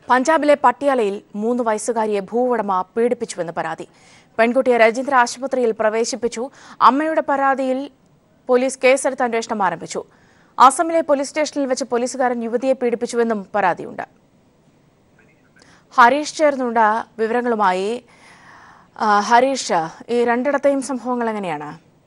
പഞ്ചാബിലെ പട്യാലയിൽ മൂന്ന് വയസ്സുകാരിയെ ഭൂവുടമ പീഡിപ്പിച്ചുവെന്ന് പരാതി പെൺകുട്ടിയെ രജീന്ദ്ര ആശുപത്രിയിൽ പ്രവേശിപ്പിച്ചു അമ്മയുടെ പരാതിയിൽ പോലീസ് കേസെടുത്ത് അന്വേഷണം ആരംഭിച്ചു അസമിലെ പോലീസ് സ്റ്റേഷനിൽ വെച്ച് പോലീസുകാരൻ യുവതിയെ പീഡിപ്പിച്ചുവെന്നും പരാതിയുണ്ട് ഹരീഷ് ചേർന്നുണ്ട് വിവരങ്ങളുമായി ആ, ഹരീഷ് ഈ രണ്ടിടത്തെയും സംഭവങ്ങൾ എങ്ങനെയാണ്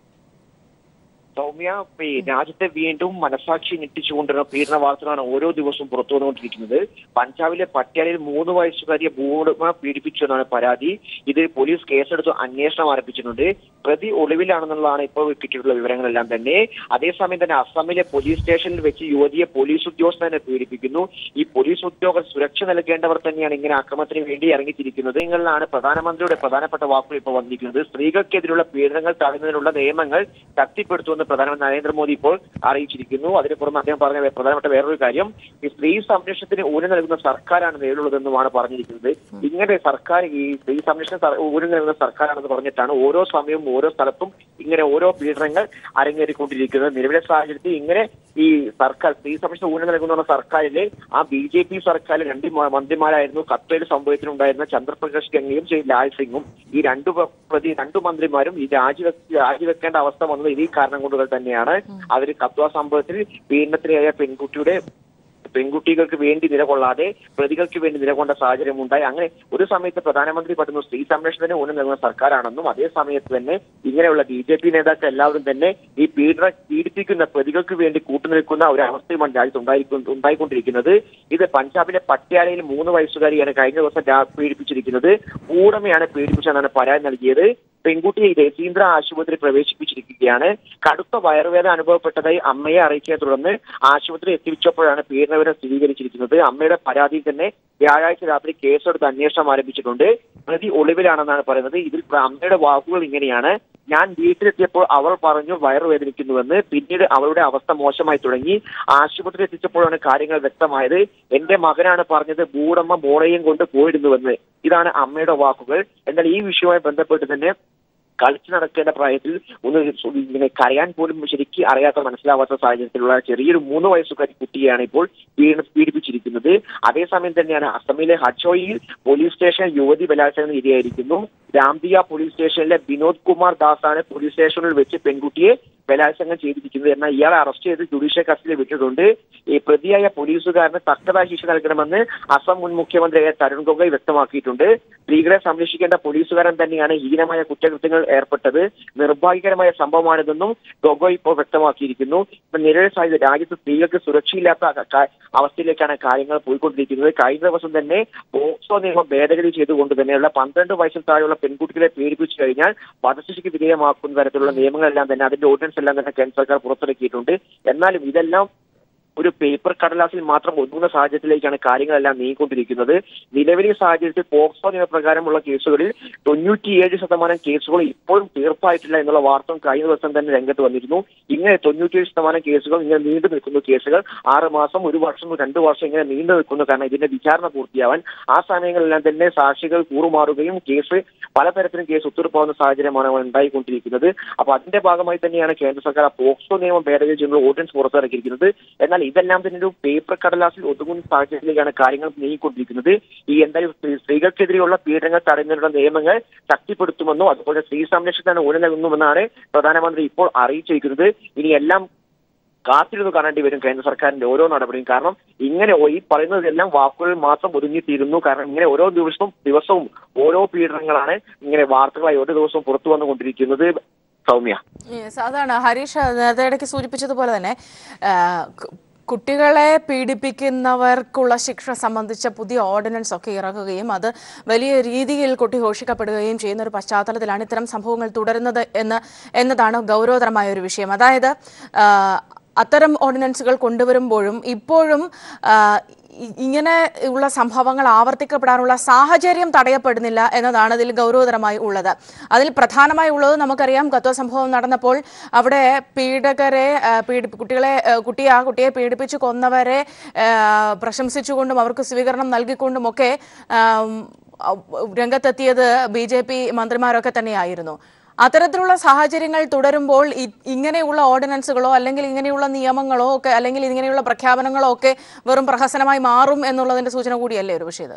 സൗമ്യ ഈ രാജ്യത്തെ വീണ്ടും മനസാക്ഷി ഞെട്ടിച്ചുകൊണ്ടുള്ള പീഡന വാർത്തകളാണ് ഓരോ ദിവസവും പുറത്തു വന്നുകൊണ്ടിരിക്കുന്നത് പഞ്ചാബിലെ പട്യാലയിൽ മൂന്ന് വയസ്സുകാരിയെ ഭൂവുടമ പീഡിപ്പിച്ചു എന്നാണ് പരാതി ഇത് പോലീസ് കേസെടുത്ത് അന്വേഷണം ആരംഭിച്ചിട്ടുണ്ട് പ്രതി ഒളിവിലാണെന്നുള്ളതാണ് ഇപ്പോൾ കിട്ടിയിട്ടുള്ള വിവരങ്ങളെല്ലാം തന്നെ അതേസമയം തന്നെ അസമിലെ പോലീസ് സ്റ്റേഷനിൽ വെച്ച് യുവതിയെ പോലീസ് ഉദ്യോഗസ്ഥനെ പീഡിപ്പിക്കുന്നു ഈ പോലീസ് ഉദ്യോഗസ്ഥർ സുരക്ഷ നൽകേണ്ടവർ തന്നെയാണ് ഇങ്ങനെ അക്രമത്തിന് വേണ്ടി ഇറങ്ങിത്തിരിക്കുന്നത് നിങ്ങളിലാണ് പ്രധാനമന്ത്രിയുടെ പ്രധാനപ്പെട്ട വാക്കുകൾ ഇപ്പോൾ വന്നിരിക്കുന്നത് സ്ത്രീകൾക്കെതിരെയുള്ള പീഡനങ്ങൾ തടയുന്നതിനുള്ള നിയമങ്ങൾ ശക്തിപ്പെടുത്തുമെന്ന് പ്രധാനമന്ത്രി നരേന്ദ്രമോദി ഇപ്പോൾ അറിയിച്ചിരിക്കുന്നു അതിന് പുറമെ അദ്ദേഹം പറഞ്ഞ വേ- പ്രധാനപ്പെട്ട വേറൊരു കാര്യം ഈ സ്ത്രീ സംരക്ഷണത്തിന് ഊന്നൽ നൽകുന്ന സർക്കാരാണ് നേരിടുള്ളതെന്നുമാണ് പറഞ്ഞിരിക്കുന്നത് ഇങ്ങനെ സർക്കാർ ഈ സ്ത്രീ സംരക്ഷണ സർ- ഊന്നൽ നൽകുന്ന സർക്കാരാണെന്ന് പറഞ്ഞിട്ടാണ് ഓരോ സമയവും ഓരോ സ്ഥലത്തും ഇങ്ങനെ ഓരോ പീഡനങ്ങൾ അരങ്ങേറിക്കൊണ്ടിരിക്കുന്നത് നിലവിലെ സാഹചര്യത്തിൽ ഇങ്ങനെ ഈ സർക്കാർ സ്ത്രീ സംരക്ഷണ ഊന്നൽ നൽകുന്ന സർക്കാരിലെ ആ ബി ജെ പി സർക്കാരിലെ രണ്ട് മ- മന്ത്രിമാരായിരുന്നു കപ്പേൽ സംഭവത്തിലുണ്ടായിരുന്ന ചന്ദ്രപ്രകാശ് ഗംഗയും ശ്രീ ലാൽ സിംഗും ഈ രണ്ടു പ- പ്രതി രണ്ടു മന്ത്രിമാരും ഈ രാജിവെ രാജിവെക്കേണ്ട അവസ്ഥ വന്നത് ഇതേ കാരണം കൊണ്ട് തന്നെയാണ് അവർ കത്വ സംഭവത്തിൽ പീഡനത്തിനായ പെൺകുട്ടിയുടെ പെൺകുട്ടികൾക്ക് വേണ്ടി നിലകൊള്ളാതെ പ്രതികൾക്ക് വേണ്ടി നിലകൊണ്ട സാഹചര്യം ഉണ്ടായി അങ്ങനെ ഒരു സമയത്ത് പ്രധാനമന്ത്രി പറയുന്നു സ്ത്രീ സംരക്ഷണത്തിന് ഊന്നൽ നൽകുന്ന സർക്കാരാണെന്നും അതേ സമയത്ത് തന്നെ ഇങ്ങനെയുള്ള ബി ജെ പി നേതാക്കൾ എല്ലാവരും തന്നെ ഈ പീഡന പീഡിപ്പിക്കുന്ന പ്രതികൾക്ക് വേണ്ടി കൂട്ടുനിൽക്കുന്ന ഒരു അവസ്ഥയുമാണ് രാജ്യത്ത് ഉണ്ടായിരിക്കും ഉണ്ടായിക്കൊണ്ടിരിക്കുന്നത് ഇത് പഞ്ചാബിലെ പട്യാലയിൽ മൂന്ന് വയസ്സുകാരിയാണ് കഴിഞ്ഞ ദിവസം രാ- പീഡിപ്പിച്ചിരിക്കുന്നത് ഊടമയാണ് പീഡിപ്പിച്ചതെന്നാണ് പരാതി നൽകിയത് പെൺകുട്ടിയെ രസീന്ദ്ര ആശുപത്രി പ്രവേശിപ്പിച്ചിരിക്കുകയാണ് കടുത്ത വയറുവേദന അനുഭവപ്പെട്ടതായി അമ്മയെ അറിയിച്ചതിനെ തുടർന്ന് ആശുപത്രി എത്തിച്ചപ്പോഴാണ് പീഡനവിവരം സ്ഥിരീകരിച്ചിരിക്കുന്നത് അമ്മയുടെ പരാതിയിൽ തന്നെ വ്യാഴാഴ്ച രാത്രി കേസെടുത്ത് അന്വേഷണം ആരംഭിച്ചിട്ടുണ്ട് പ്രതി ഒളിവിലാണെന്നാണ് പറയുന്നത് ഇതിൽ പ്ര- അമ്മയുടെ വാക്കുകൾ ഇങ്ങനെയാണ് ഞാൻ വീട്ടിലെത്തിയപ്പോൾ അവൾ പറഞ്ഞു വയറുവേദനിക്കുന്നുവെന്ന് പിന്നീട് അവളുടെ അവസ്ഥ മോശമായി തുടങ്ങി ആശുപത്രി എത്തിച്ചപ്പോഴാണ് കാര്യങ്ങൾ വ്യക്തമായത് എന്റെ മകനാണ് പറഞ്ഞത് ഭൂടമ്മ മോളെയും കൊണ്ട് പോയിരുന്നുവെന്ന് ഇതാണ് അമ്മയുടെ വാക്കുകൾ എന്നാൽ ഈ വിഷയവുമായി ബന്ധപ്പെട്ട് തന്നെ കളിച്ചു നടക്കേണ്ട പ്രായത്തിൽ ഒന്ന് ഇങ്ങനെ കരയാൻ പോലും ശരിക്ക് അറിയാത്ത മനസ്സിലാവാത്ത സാഹചര്യത്തിലുള്ള ചെറിയൊരു മൂന്ന് വയസ്സുകാരി കുട്ടിയാണ് ഇപ്പോൾ പീഡ പീഡിപ്പിച്ചിരിക്കുന്നത് അതേസമയം തന്നെയാണ് അസമിലെ ഹച്ചോയിൽ പോലീസ് സ്റ്റേഷൻ യുവതി ബലാത്സംഗം ഇരയായിരിക്കുന്നു രാംദിയ പോലീസ് സ്റ്റേഷനിലെ വിനോദ് കുമാർ ദാസ് ആണ് പോലീസ് സ്റ്റേഷനിൽ വെച്ച് പെൺകുട്ടിയെ ബലാത്സംഗം ചെയ്തിരിക്കുന്നത് എന്നാൽ ഇയാളെ അറസ്റ്റ് ചെയ്ത് ജുഡീഷ്യൽ കസ്റ്റഡിയിൽ വിട്ടിട്ടുണ്ട് ഈ പ്രതിയായ പോലീസുകാരന് തക്കതായ ശിക്ഷ നൽകണമെന്ന് അസം മുൻ മുഖ്യമന്ത്രിയായ തരുൺ ഗൊഗോയ് വ്യക്തമാക്കിയിട്ടുണ്ട് സ്ത്രീകളെ സംരക്ഷിക്കേണ്ട പോലീസുകാരൻ തന്നെയാണ് ഹീനമായ കുറ്റകൃത്യങ്ങൾ ഏർപ്പെട്ടത് നിർഭാഗ്യകരമായ സംഭവമാണിതെന്നും ഗൊഗോയ് ഇപ്പോൾ വ്യക്തമാക്കിയിരിക്കുന്നു ഇപ്പൊ നിലവിലെ സാഹചര്യം രാജ്യത്ത് സ്ത്രീകൾക്ക് സുരക്ഷയില്ലാത്ത ക- ക- അവസ്ഥയിലേക്കാണ് കാര്യങ്ങൾ പോയിക്കൊണ്ടിരിക്കുന്നത് കഴിഞ്ഞ ദിവസം തന്നെ പോക്സോ നിയമം ഭേദഗതി ചെയ്തുകൊണ്ട് തന്നെയുള്ള പന്ത്രണ്ട് വയസ്സിൽ താഴെയുള്ള പെൺകുട്ടികളെ പീഡിപ്പിച്ചു കഴിഞ്ഞാൽ വധശിക്ഷയ്ക്ക് വിധേയമാക്കുന്ന തരത്തിലുള്ള നിയമങ്ങളെല്ലാം തന്നെ അതിന്റെ ഓർഡിനൻസ് എല്ലാം തന്നെ കേന്ദ്ര സർക്കാർ പുറത്തിറക്കിയിട്ടുണ്ട് എന്നാലും ഇതെല്ലാം ഒരു പേപ്പർ കടലാസിൽ മാത്രം ഒതുങ്ങുന്ന സാഹചര്യത്തിലേക്കാണ് കാര്യങ്ങളെല്ലാം നീങ്ങിക്കൊണ്ടിരിക്കുന്നത് നിലവിലെ സാഹചര്യത്തിൽ പോക്സോ നിയമപ്രകാരമുള്ള കേസുകളിൽ തൊണ്ണൂറ്റിയേഴ് ശതമാനം കേസുകൾ ഇപ്പോഴും തീർപ്പായിട്ടില്ല എന്നുള്ള വാർത്ത കഴിഞ്ഞ ദിവസം തന്നെ രംഗത്ത് വന്നിരുന്നു ഇങ്ങനെ തൊണ്ണൂറ്റിയേഴ് ശതമാനം കേസുകൾ ഇങ്ങനെ നീണ്ടു നിൽക്കുന്ന കേസുകൾ ആറ് മാസം ഒരു വർഷം രണ്ടു വർഷം ഇങ്ങനെ നീണ്ടു നിൽക്കുന്നു കാരണം ഇതിന്റെ വിചാരണ പൂർത്തിയാവാൻ ആ സമയങ്ങളിലെല്ലാം തന്നെ സാക്ഷികൾ കൂറുമാറുകയും കേസ് പലതരത്തിലും കേസ് ഒത്തുതീർപ്പാവുന്ന സാഹചര്യമാണ് ഉണ്ടായിക്കൊണ്ടിരിക്കുന്നത് അപ്പൊ അതിന്റെ ഭാഗമായി തന്നെയാണ് കേന്ദ്ര സർക്കാർ ആ പോക്സോ നിയമം ഭേദഗതി ചെയ്യുന്ന ഓർഡിനൻസ് പുറത്തിറക്കിയിരിക്കുന്നത് എന്നാൽ ഇതെല്ലാം തന്നെ ഒരു പേപ്പർ കടലാസിൽ ഒതുങ്ങുന്ന സാഹചര്യത്തിലേക്കാണ് കാര്യങ്ങൾ നീങ്ങിക്കൊണ്ടിരിക്കുന്നത് ഈ എന്തായാലും സ്ത്രീ- സ്ത്രീകൾക്കെതിരെയുള്ള പീഡനങ്ങൾ തടയുന്നതിനുള്ള നിയമങ്ങൾ ശക്തിപ്പെടുത്തുമെന്നോ അതുപോലെ സ്ത്രീ സംരക്ഷണത്തിന് ഊന്നൽ നൽകുന്നുവെന്നാണ് പ്രധാനമന്ത്രി ഇപ്പോൾ അറിയിച്ചിരിക്കുന്നത് ഇനി എല്ലാം കാത്തിരുന്ന് കാണേണ്ടി വരും കേന്ദ്ര സർക്കാരിന്റെ ഓരോ നടപടിയും കാരണം ഇങ്ങനെ ഓ- ഈ പറയുന്നതെല്ലാം വാക്കുകളിൽ മാത്രം ഒതുങ്ങിത്തീരുന്നു കാരണം ഇങ്ങനെ ഓരോ ദിവസവും ദിവസവും ഓരോ പീഡനങ്ങളാണ് ഇങ്ങനെ വാർത്തകളായി ഓരോ ദിവസവും പുറത്തു വന്നുകൊണ്ടിരിക്കുന്നത് സൗമ്യ Yes, അതാണ് ഹരീഷ് നേരത്തെ ഇടയ്ക്ക് സൂചിപ്പിച്ചതുപോലെ തന്നെ ആ, കു- കുട്ടികളെ പീഡിപ്പിക്കുന്നവർക്കുള്ള ശിക്ഷ സംബന്ധിച്ച പുതിയ ഓർഡിനൻസ് ഒക്കെ ഇറക്കുകയും അത് വലിയ രീതിയിൽ കൊട്ടിഘോഷിക്കപ്പെടുകയും ചെയ്യുന്ന ഒരു പശ്ചാത്തലത്തിലാണ് ഇത്തരം സംഭവങ്ങൾ തുടരുന്നത് എന്ന് എന്നതാണ് ഗൗരവതരമായ ഒരു വിഷയം അതായത് ആ, അത്തരം ഓർഡിനൻസുകൾ കൊണ്ടുവരുമ്പോഴും ഇപ്പോഴും ആ, ഇ- ഇങ്ങനെ ഉള്ള സംഭവങ്ങൾ ആവർത്തിക്കപ്പെടാനുള്ള സാഹചര്യം തടയപ്പെടുന്നില്ല എന്നതാണ് ഇതിൽ ഗൗരവതരമായി ഉള്ളത് അതിൽ പ്രധാനമായി ഉള്ളത് നമുക്കറിയാം ഗത്വ സംഭവം നടന്നപ്പോൾ അവിടെ പീഡകരെ ആ, പീഡി കുട്ടികളെ ആ, കുട്ടിയെ ആ കുട്ടിയെ പീഡിപ്പിച്ച് കൊന്നവരെ ആ, പ്രശംസിച്ചുകൊണ്ടും അവർക്ക് സ്വീകരണം നൽകിക്കൊണ്ടുമൊക്കെ ആം, ഔ- രംഗത്തെത്തിയത് ബി ജെ പി മന്ത്രിമാരൊക്കെ തന്നെയായിരുന്നു അത്തരത്തിലുള്ള സാഹചര്യങ്ങൾ തുടരുമ്പോൾ ഇ- ഇങ്ങനെയുള്ള ഓർഡിനൻസുകളോ അല്ലെങ്കിൽ ഇങ്ങനെയുള്ള നിയമങ്ങളോ ഒക്കെ അല്ലെങ്കിൽ ഇങ്ങനെയുള്ള പ്രഖ്യാപനങ്ങളോ ഒക്കെ വെറും പ്രഹസനമായി മാറും എന്നുള്ളതിന്റെ സൂചന കൂടിയല്ലേ ഒരു പക്ഷേ ഇത്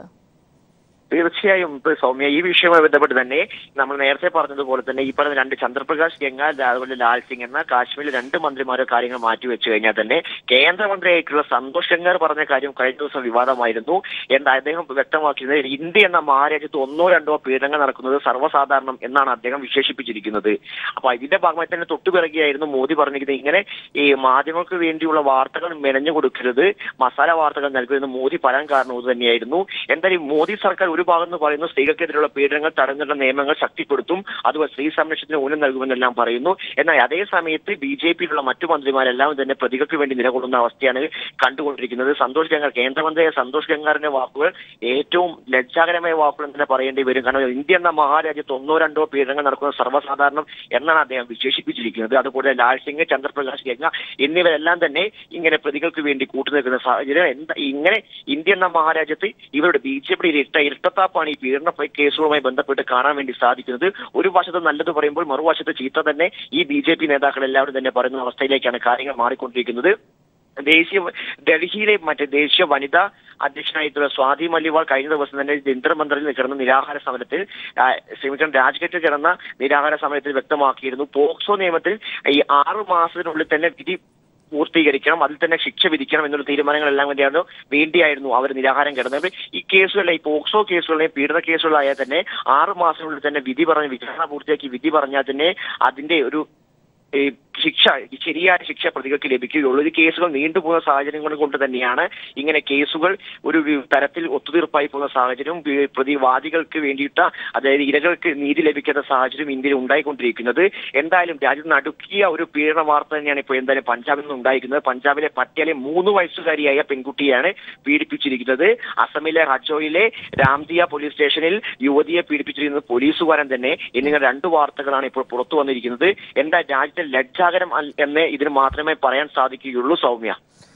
തീർച്ചയായും ഇപ്പൊ സൗമ്യ ഈ വിഷയവുമായി ബന്ധപ്പെട്ട് തന്നെ നമ്മൾ നേരത്തെ പറഞ്ഞതുപോലെ തന്നെ ഈ പറഞ്ഞ രണ്ട് ചന്ദ്രപ്രകാശ് ഗംഗ അതുപോലെ ലാൽ സിംഗ് എന്ന കാശ്മീരിലെ രണ്ട് മന്ത്രിമാരോ കാര്യങ്ങൾ മാറ്റിവെച്ചു കഴിഞ്ഞാൽ തന്നെ കേന്ദ്രമന്ത്രിയായിട്ടുള്ള സന്തോഷ് ഗംഗാർ പറഞ്ഞ കാര്യം കഴിഞ്ഞ ദിവസം വിവാദമായിരുന്നു എന്താ അദ്ദേഹം വ്യക്തമാക്കിയത് ഇന്ത്യ എന്ന മഹാരാജ്യത്ത് ഒന്നോ രണ്ടോ പീഡനങ്ങൾ നടക്കുന്നത് സർവ്വസാധാരണം എന്നാണ് അദ്ദേഹം വിശേഷിപ്പിച്ചിരിക്കുന്നത് അപ്പൊ ഇതിന്റെ ഭാഗമായി തന്നെ തൊട്ടുപിറകെയായിരുന്നു മോദി പറഞ്ഞിരിക്കുന്നത് ഇങ്ങനെ ഈ മാധ്യമങ്ങൾക്ക് വേണ്ടിയുള്ള വാർത്തകൾ മെനഞ്ഞു കൊടുക്കരുത് മസാല വാർത്തകൾ നൽകുമെന്ന് മോദി പറയാൻ കാരണം ഇത് തന്നെയായിരുന്നു എന്തായാലും മോദി സർക്കാർ ഒരു ഭാഗം എന്ന് പറയുന്നു സ്ത്രീകൾക്കെതിരെയുള്ള പീഡനങ്ങൾ തടഞ്ഞുള്ള നിയമങ്ങൾ ശക്തിപ്പെടുത്തും അതുപോലെ സ്ത്രീ സംരക്ഷണത്തിന് ഊന്നൽ നൽകുമെന്നെല്ലാം പറയുന്നു എന്നാൽ അതേ സമയത്ത് ബി ജെ പിയിലുള്ള മറ്റു മന്ത്രിമാരെല്ലാം തന്നെ പ്രതികൾക്ക് വേണ്ടി നിലകൊള്ളുന്ന അവസ്ഥയാണ് കണ്ടുകൊണ്ടിരിക്കുന്നത് സന്തോഷ് ഗംഗാർ കേന്ദ്രമന്ത്രിയായ സന്തോഷ് ഗംഗാറിന്റെ വാക്കുകൾ ഏറ്റവും ലജ്ജാകരമായ വാക്കുകൾ എന്ന് തന്നെ പറയേണ്ടി വരും കാരണം ഇന്ത്യ എന്ന മഹാരാജ്യത്ത് ഒന്നോ രണ്ടോ പീഡനങ്ങൾ നടക്കുന്നത് സർവ്വസാധാരണം എന്നാണ് അദ്ദേഹം വിശേഷിപ്പിച്ചിരിക്കുന്നത് അതുപോലെ ലാൽ സിംഗ് ചന്ദ്രപ്രകാശ് ഗംഗ എന്നിവരെല്ലാം തന്നെ ഇങ്ങനെ പ്രതികൾക്ക് വേണ്ടി കൂട്ടുനിൽക്കുന്ന സാഹചര്യം എന്താ ഇങ്ങനെ ഇന്ത്യ എന്ന മഹാരാജ്യത്ത് ഇവരുടെ ബി ജെ പി ഇരട്ട ഇരട്ടത്താപ്പാണ് ഈ പീഡന കേസുകളുമായി ബന്ധപ്പെട്ട് കാണാൻ വേണ്ടി സാധിക്കുന്നത് ഒരു വശത്ത് നല്ലത് പറയുമ്പോൾ മറുവശത്ത് ചീത്ത തന്നെ ഈ ബി ജെ പി നേതാക്കൾ എല്ലാവരും തന്നെ പറയുന്ന അവസ്ഥയിലേക്കാണ് കാര്യങ്ങൾ മാറിക്കൊണ്ടിരിക്കുന്നത് ദേശീയ ഡൽഹിയിലെ മറ്റേ ദേശീയ വനിതാ അധ്യക്ഷനായിട്ടുള്ള സ്വാതി മല്ലിവാൾ കഴിഞ്ഞ ദിവസം തന്നെ ജന്തർ മന്ദിറിൽ കിടന്ന നിരാഹാര സമരത്തിൽ ആ, ക്ഷമിക്കണം രാജ്ഘട്ടിൽ കിടന്ന നിരാഹാര സമരത്തിൽ വ്യക്തമാക്കിയിരുന്നു പോക്സോ നിയമത്തിൽ ഈ ആറു മാസത്തിനുള്ളിൽ തന്നെ വിധി പൂർത്തീകരിക്കണം അതിൽ തന്നെ ശിക്ഷ വിധിക്കണം എന്നുള്ള തീരുമാനങ്ങളെല്ലാം വേണ്ടിയാണ് വേണ്ടിയായിരുന്നു അവർ നിരാഹാരം കിടന്നത് ഈ കേസുകളെ ഈ പോക്സോ കേസുകളെ പീഡന കേസുകളായാൽ തന്നെ ആറു മാസത്തിനുള്ളിൽ തന്നെ വിധി പറഞ്ഞ് വിചാരണ പൂർത്തിയാക്കി വിധി പറഞ്ഞാൽ തന്നെ അതിന്റെ ഒരു ഈ ശിക്ഷ ഈ ശരിയായ ശിക്ഷ പ്രതികൾക്ക് ലഭിക്കുകയുള്ളൂ ഈ കേസുകൾ നീണ്ടുപോകുന്ന സാഹചര്യങ്ങൾ കൊണ്ട് തന്നെയാണ് ഇങ്ങനെ കേസുകൾ ഒരു വി- തരത്തിൽ ഒത്തുതീർപ്പായി പോകുന്ന സാഹചര്യം വി- പ്രതിവാദികൾക്ക് വേണ്ടിയിട്ട് അതായത് ഇരകൾക്ക് നീതി ലഭിക്കാത്ത സാഹചര്യം ഇന്ത്യയിൽ ഉണ്ടായിക്കൊണ്ടിരിക്കുന്നത് എന്തായാലും രാജ്യത്ത് നടുക്കിയ ഒരു പീഡന വാർത്ത തന്നെയാണ് ഇപ്പോൾ എന്തായാലും പഞ്ചാബിൽ നിന്ന് ഉണ്ടായിരിക്കുന്നത് പഞ്ചാബിലെ പട്യാലെ മൂന്ന് വയസ്സുകാരിയായ പെൺകുട്ടിയാണ് പീഡിപ്പിച്ചിരിക്കുന്നത് അസമിലെ ഹജോയിലെ രാംദിയ പോലീസ് സ്റ്റേഷനിൽ യുവതിയെ പീഡിപ്പിച്ചിരിക്കുന്നത് പോലീസുകാരൻ തന്നെ എന്നിങ്ങനെ രണ്ട് വാർത്തകളാണ് ഇപ്പോൾ പുറത്തു വന്നിരിക്കുന്നത് എന്താ രാജ്യത്തെ ലജ്ജാകരം അൽ- എന്ന് ഇതിന് മാത്രമേ പറയാൻ സാധിക്കുകയുള്ളൂ സൗമ്യ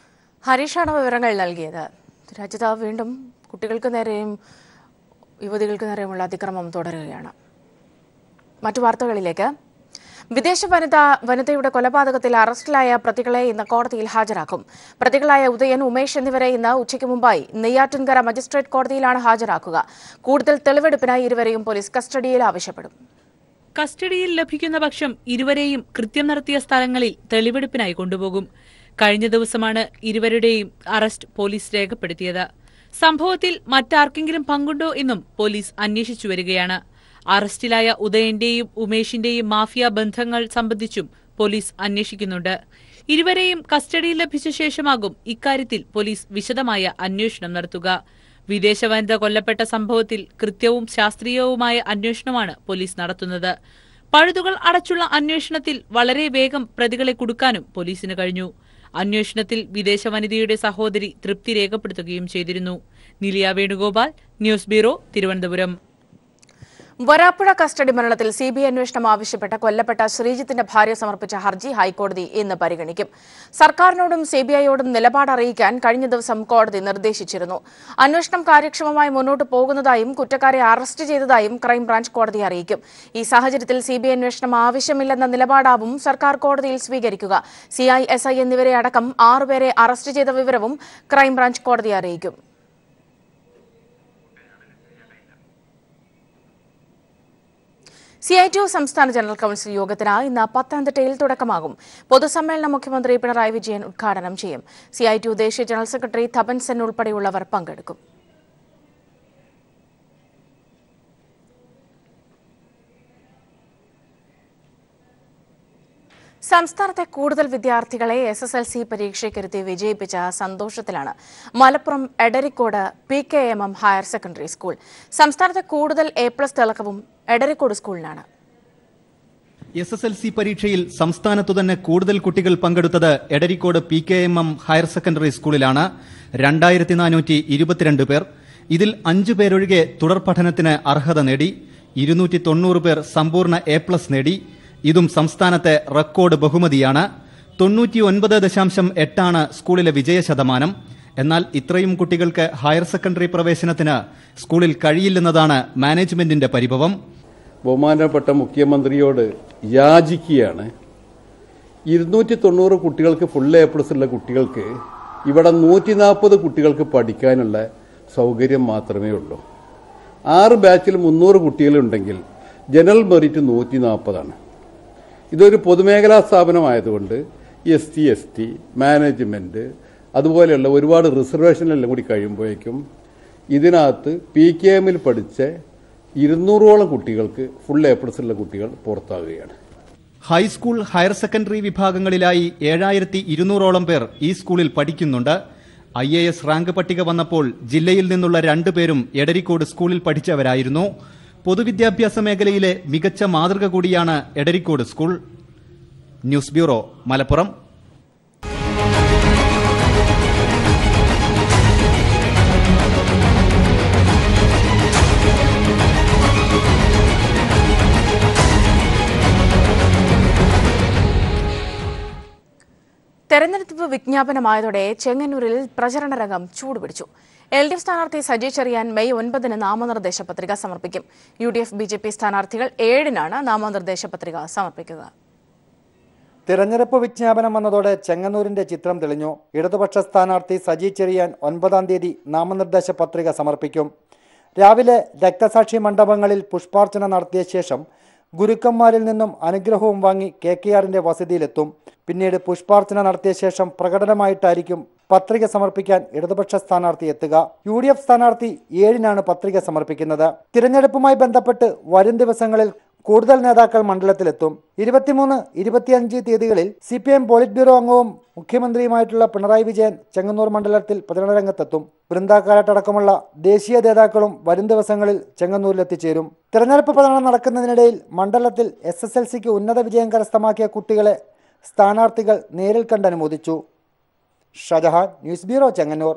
ഹരീഷാണ് വിവരങ്ങൾ നൽകിയത് രാജ്യത്ത് വീണ്ടും കുട്ടികൾക്ക് നേരെയും യുവതികൾക്ക് നേരെയുമുള്ള അതിക്രമം തുടരുകയാണ് മറ്റു വാർത്തകളിലേക്ക് വിദേശ വനിത വനിതയുടെ കൊലപാതകത്തിൽ അറസ്റ്റിലായ പ്രതികളെ ഇന്ന് കോടതിയിൽ ഹാജരാക്കും പ്രതികളായ ഉദയൻ ഉമേഷ് എന്നിവരെ ഇന്ന് ഉച്ചയ്ക്ക് മുമ്പായി നെയ്യാറ്റിൻകര മജിസ്ട്രേറ്റ് കോടതിയിലാണ് ഹാജരാക്കുക കൂടുതൽ തെളിവെടുപ്പിനായി ഇരുവരെയും പോലീസ് കസ്റ്റഡിയിൽ ആവശ്യപ്പെടും കസ്റ്റഡിയിൽ ലഭിക്കുന്ന പക്ഷം ഇരുവരെയും കൃത്യം നടത്തിയ സ്ഥലങ്ങളിൽ തെളിവെടുപ്പിനായി കൊണ്ടുപോകും കഴിഞ്ഞ ദിവസമാണ് ഇരുവരുടെയും അറസ്റ്റ് പോലീസ് രേഖപ്പെടുത്തിയത് സംഭവത്തിൽ മറ്റാർക്കെങ്കിലും പങ്കുണ്ടോ എന്നും പോലീസ് അന്വേഷിച്ചു വരികയാണ് അറസ്റ്റിലായ ഉദയന്റെയും ഉമേഷിന്റെയും മാഫിയ ബന്ധങ്ങൾ സംബന്ധിച്ചും പോലീസ് അന്വേഷിക്കുന്നുണ്ട് ഇരുവരെയും കസ്റ്റഡിയിൽ ലഭിച്ച ശേഷമാകും ഇക്കാര്യത്തിൽ പോലീസ് വിശദമായ അന്വേഷണം നടത്തുക വിദേശ വനിത കൊല്ലപ്പെട്ട സംഭവത്തിൽ കൃത്യവും ശാസ്ത്രീയവുമായ അന്വേഷണമാണ് പോലീസ് നടത്തുന്നത് പഴുതുകൾ അടച്ചുള്ള അന്വേഷണത്തിൽ വളരെ വേഗം പ്രതികളെ കുടുക്കാനും പോലീസിന് കഴിഞ്ഞു അന്വേഷണത്തിൽ വിദേശ വനിതയുടെ സഹോദരി തൃപ്തി രേഖപ്പെടുത്തുകയും ചെയ്തിരുന്നു നിലിയ Venugopal news bureau Thiruvananthapuram Varappuzha custody മരണത്തിൽ സി ബി ഐ അന്വേഷണം ആവശ്യപ്പെട്ട കൊല്ലപ്പെട്ട ശ്രീജിത്തിന്റെ ഭാര്യ സമർപ്പിച്ച ഹർജി ഹൈക്കോടതി ഇന്ന് പരിഗണിക്കും സർക്കാരിനോടും സി ബി ഐയോടും നിലപാട് അറിയിക്കാൻ കഴിഞ്ഞ ദിവസം കോടതി നിർദ്ദേശിച്ചിരുന്നു അന്വേഷണം കാര്യക്ഷമമായി മുന്നോട്ട് പോകുന്നതായും കുറ്റക്കാരെ അറസ്റ്റ് ചെയ്തതായും ക്രൈംബ്രാഞ്ച് കോടതിയെ അറിയിക്കും ഈ സാഹചര്യത്തിൽ സി ബി ഐ അന്വേഷണം ആവശ്യമില്ലെന്ന നിലപാടാവും സർക്കാർ കോടതിയിൽ സ്വീകരിക്കുക സി ഐ എസ് ഐ എന്നിവരെ അടക്കം ആറുപേരെ അറസ്റ്റ് ചെയ്ത വിവരവും ക്രൈംബ്രാഞ്ച് കോടതിയെ അറിയിക്കും സി ഐ ടി യു സംസ്ഥാന ജനറൽ കൌൺസിൽ യോഗത്തിന് ഇന്ന് പത്തനംതിട്ടയിൽ തുടക്കമാകും പൊതുസമ്മേളനം മുഖ്യമന്ത്രി പിണറായി വിജയൻ ഉദ്ഘാടനം ചെയ്യും സി ഐ ടി യു ദേശീയ ജനറൽ സെക്രട്ടറി തപൻ സെൻ ഉൾപ്പെടെയുള്ളവർ പങ്കെടുക്കും സംസ്ഥാനത്തെ കൂടുതൽ വിദ്യാർത്ഥികളെ എസ് എസ് എൽ സി പരീക്ഷയ്ക്കിരുത്തി വിജയിപ്പിച്ച സന്തോഷത്തിലാണ് Malappuram Edarikode P K M M higher secondary school സംസ്ഥാനത്തെ കൂടുതൽ എ പ്ലസ് തിളക്കവും എടരിക്കോട് സ്കൂളിനാണ് എസ് എസ് എൽ സി പരീക്ഷയിൽ സംസ്ഥാനത്തു തന്നെ കൂടുതൽ കുട്ടികൾ പങ്കെടുത്തത് Edarikode P K M M higher secondary സ്കൂളിലാണ് രണ്ടായിരത്തി നാനൂറ്റി ഇരുപത്തിരണ്ട് പേർ ഇതിൽ അഞ്ചു പേരൊഴികെ തുടർ പഠനത്തിന് അർഹത നേടി ഇരുന്നൂറ്റി തൊണ്ണൂറ് പേർ സമ്പൂർണ്ണ എ പ്ലസ് നേടി ഇതും സംസ്ഥാനത്തെ റെക്കോർഡ് ബഹുമതിയാണ് തൊണ്ണൂറ്റി ഒൻപത് ദശാംശം എട്ടാണ് സ്കൂളിലെ വിജയ ശതമാനം എന്നാൽ ഇത്രയും കുട്ടികൾക്ക് ഹയർ സെക്കൻഡറി പ്രവേശനത്തിന് സ്കൂളിൽ കഴിയില്ലെന്നതാണ് മാനേജ്മെന്റിന്റെ പരിഭവം ബഹുമാനപ്പെട്ട മുഖ്യമന്ത്രിയോട് യാചിക്കുകയാണ് ഇരുന്നൂറ്റി തൊണ്ണൂറ് കുട്ടികൾക്ക് ഫുൾ എ പ്ലസ് ഉള്ള കുട്ടികൾക്ക് ഇവിടെ നൂറ്റി നാൽപ്പത് കുട്ടികൾക്ക് പഠിക്കാനുള്ള സൗകര്യം മാത്രമേ ഉള്ളൂ ആറ് ബാച്ചിൽ മുന്നൂറ് കുട്ടികളുണ്ടെങ്കിൽ ജനറൽ മെറിറ്റ് നൂറ്റി നാൽപ്പതാണ് ഇതൊരു പൊതുമേഖലാ സ്ഥാപനമായതുകൊണ്ട് S T S T management അതുപോലെയുള്ള ഒരുപാട് റിസർവേഷനെല്ലാം കൂടി കഴിയുമ്പോഴേക്കും ഇതിനകത്ത് പി കെ എമ്മിൽ പഠിച്ച ഇരുന്നൂറോളം കുട്ടികൾക്ക് ഫുൾ എ പ്ലസ് ഉള്ള കുട്ടികൾ പുറത്താകുകയാണ് ഹൈസ്കൂൾ ഹയർ സെക്കൻഡറി വിഭാഗങ്ങളിലായി ഏഴായിരത്തി ഇരുന്നൂറോളം പേർ ഈ സ്കൂളിൽ പഠിക്കുന്നുണ്ട് ഐ എ എസ് റാങ്ക് പട്ടിക വന്നപ്പോൾ ജില്ലയിൽ നിന്നുള്ള രണ്ടുപേരും എടരിക്കോട് സ്കൂളിൽ പഠിച്ചവരായിരുന്നു പൊതുവിദ്യാഭ്യാസ മേഖലയിലെ മികച്ച മാതൃക കൂടിയാണ് Edarikkode school news bureau Malappuram തെരഞ്ഞെടുപ്പ് വിജ്ഞാപനമായതോടെ ചെങ്ങന്നൂരിൽ പ്രചരണ രംഗം ചൂടുപിടിച്ചു എൽ ഡി എഫ് സ്ഥാനാർത്ഥി സജി ചെറിയാൻ മെയ് ഒൻപതിന് നാമനിർദ്ദേശ പത്രിക സമർപ്പിക്കും U D F B J P സ്ഥാനാർത്ഥികൾ ഏഴിനാണ് നാമനിർദ്ദേശ പത്രിക സമർപ്പിക്കുക തിരഞ്ഞെടുപ്പ് വിജ്ഞാപനം വന്നതോടെ ചെങ്ങന്നൂരിന്റെ ചിത്രം തെളിഞ്ഞു ഇടതുപക്ഷ സ്ഥാനാർത്ഥി സജി ചെറിയാൻ ഒൻപതാം തീയതി നാമനിർദ്ദേശ പത്രിക സമർപ്പിക്കും രാവിലെ രക്തസാക്ഷി മണ്ഡപങ്ങളിൽ പുഷ്പാർച്ചന നടത്തിയ ശേഷം ഗുരുക്കന്മാരിൽ നിന്നും അനുഗ്രഹവും വാങ്ങി കെ കെ ആറിന്റെ വസതിയിലെത്തും പിന്നീട് പുഷ്പാർച്ചന നടത്തിയ ശേഷം പ്രകടനമായിട്ടായിരിക്കും പത്രിക സമർപ്പിക്കാൻ ഇടതുപക്ഷ സ്ഥാനാർത്ഥി എത്തുക യു ഡി എഫ് സ്ഥാനാർത്ഥി ഏഴിനാണ് പത്രിക സമർപ്പിക്കുന്നത് തിരഞ്ഞെടുപ്പുമായി ബന്ധപ്പെട്ട് വരും ദിവസങ്ങളിൽ കൂടുതൽ നേതാക്കൾ മണ്ഡലത്തിലെത്തും ഇരുപത്തിമൂന്ന് ഇരുപത്തിയഞ്ച് തീയതികളിൽ C P M polit bureau അംഗവും മുഖ്യമന്ത്രിയുമായിട്ടുള്ള പിണറായി വിജയൻ ചെങ്ങന്നൂർ മണ്ഡലത്തിൽ പ്രചരണ രംഗത്തെത്തും ബൃന്ദാക്കാലട്ടടക്കമുള്ള ദേശീയ നേതാക്കളും വരും ദിവസങ്ങളിൽ ചെങ്ങന്നൂരിലെത്തിച്ചേരും തെരഞ്ഞെടുപ്പ് പ്രചരണം നടക്കുന്നതിനിടയിൽ മണ്ഡലത്തിൽ എസ് എസ് എൽ സിക്ക് ഉന്നത വിജയം കരസ്ഥമാക്കിയ കുട്ടികളെ സ്ഥാനാർത്ഥികൾ നേരിൽ കണ്ട് അനുമോദിച്ചു Shajahan news bureau Chengannur